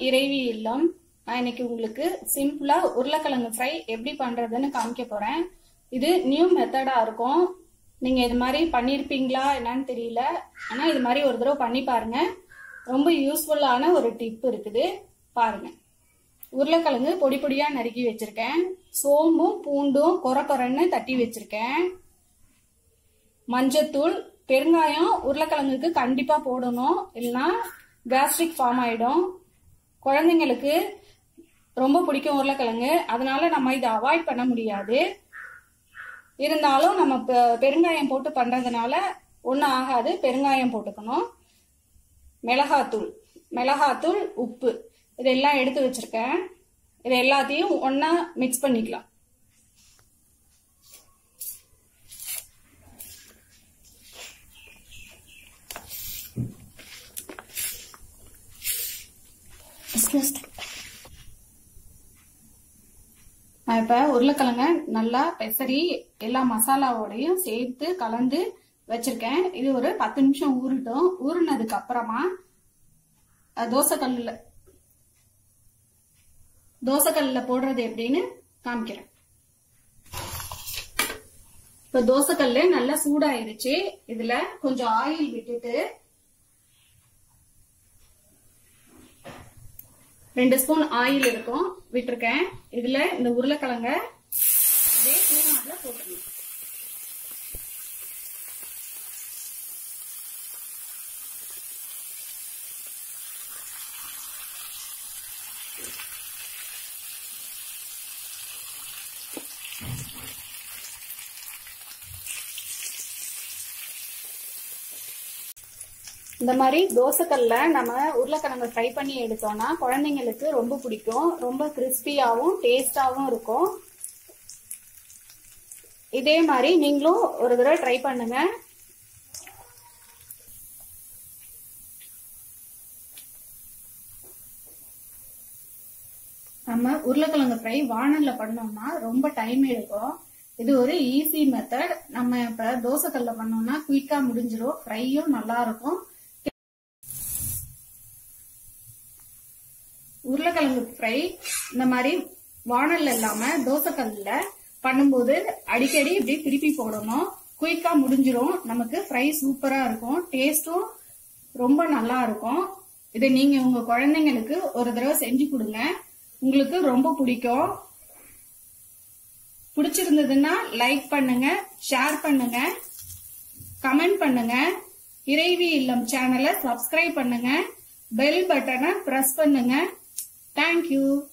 இறைவி இல்லம் நான் இன்னைக்கு உங்களுக்கு சிம்பிளா உருளைக்கிழங்கு ஃப்ரை எப்படி பண்றதுன்னு காமிக்க போறேன் இது நியூ மெத்தடா இருக்கும் நீங்க இது மாதிரி பண்ணிருப்பீங்களா என்னன்னு தெரியல ஆனா இது மாதிரி ஒரு தடவை பண்ணி பாருங்க ரொம்ப யூஸ்ஃபுல்லான ஒரு டிப் இருக்குது பாருங்க உருளைக்கிழங்கு பொடி பொடியா நறுக்கி வச்சிருக்கேன் சோம்பும் பூண்டும் கொர கொரன்னு தட்டி வச்சிருக்கேன் மஞ்சத்தூள் பெருங்காயம் உருளைக்கிழங்குக்கு கண்டிப்பா போடணும் இல்லைன்னா கேஸ்ட்ரிக் ஃபார்ம் ஆயிடும் குழந்தைங்களுக்கு ரொம்ப பிடிக்கும் உருளைக்கிழங்கு அதனால நம்ம இதை அவாய்ட் பண்ண முடியாது இருந்தாலும் நம்ம பெ- பெருங்காயம் போட்டு பண்றதுனால ஒன்றும் ஆகாது பெருங்காயம் போட்டுக்கணும் மிளகாத்தூள் மிளகாத்தூள் உப்பு இதெல்லாம் எடுத்து வச்சிருக்கேன் இது எல்லாத்தையும் ஒண்ணா மிக்ஸ் பண்ணிக்கலாம் நான் இப்ப உருளைக்கிழங்க நல்லா பெசரி எல்லா மசாலாவோடையும் சேர்த்து கலந்து வச்சிருக்கேன் இது ஒரு பத்து நிமிஷம் ஊறட்டும் ஊறினதுக்கு அப்புறமா அஹ், தோசைக்கல்லுல தோசைக்கல்லுல போடுறது எப்படின்னு காமிக்கிறேன் இப்ப தோசைக்கல்லு நல்லா சூடாயிருச்சு இதுல கொஞ்சம் ஆயில் விட்டுட்டு ரெண்டு ஸ்பூன் ஆயில் இருக்கும் விட்டிருக்கேன் இதுல இந்த உருளைக்கிழங்க இதே தூணால போட்டுருங்க இந்த மாதிரி தோசைக்கல்ல நம்ம உருளைக்கிழங்கு ஃப்ரை பண்ணி எடுத்தோம்னா குழந்தைங்களுக்கு ரொம்ப பிடிக்கும் ரொம்ப கிறிஸ்பியாவும் டேஸ்டாவும் இருக்கும் இதே மாதிரி நீங்களும் ஒரு தடவை ட்ரை பண்ணுங்க நம்ம உருளைக்கிழங்கு ஃப்ரை வானல்ல பண்ணோம்னா ரொம்ப டைம் எடுக்கும் இது ஒரு ஈஸி மெத்தட் நம்ம இப்ப தோசைக்கல்ல பண்ணோம்னா குயிக்கா முடிஞ்சிரும் ஃப்ரையும் நல்லா இருக்கும் உருளைக்கிழங்கு ஃப்ரை இந்த மாதிரி வானல்ல இல்லாம தோசைக்கல்ல பண்ணும்போது அடிக்கடி இப்படி திருப்பி போடணும் குயிக்கா முடிஞ்சிரும் நமக்கு ஃப்ரை சூப்பரா இருக்கும் டேஸ்டும் ரொம்ப நல்லா இருக்கும் இதை நீங்க உங்க குழந்தைங்களுக்கு ஒரு தடவை செஞ்சு கொடுங்க உங்களுக்கு ரொம்ப பிடிக்கும் பிடிச்சிருந்ததுன்னா லைக் பண்ணுங்க ஷேர் பண்ணுங்க கமெண்ட் பண்ணுங்க இறைவி இல்லம் சேனலை சப்ஸ்கிரைப் பண்ணுங்க பெல் பட்டனை பிரஸ் பண்ணுங்க தேங்க்யூ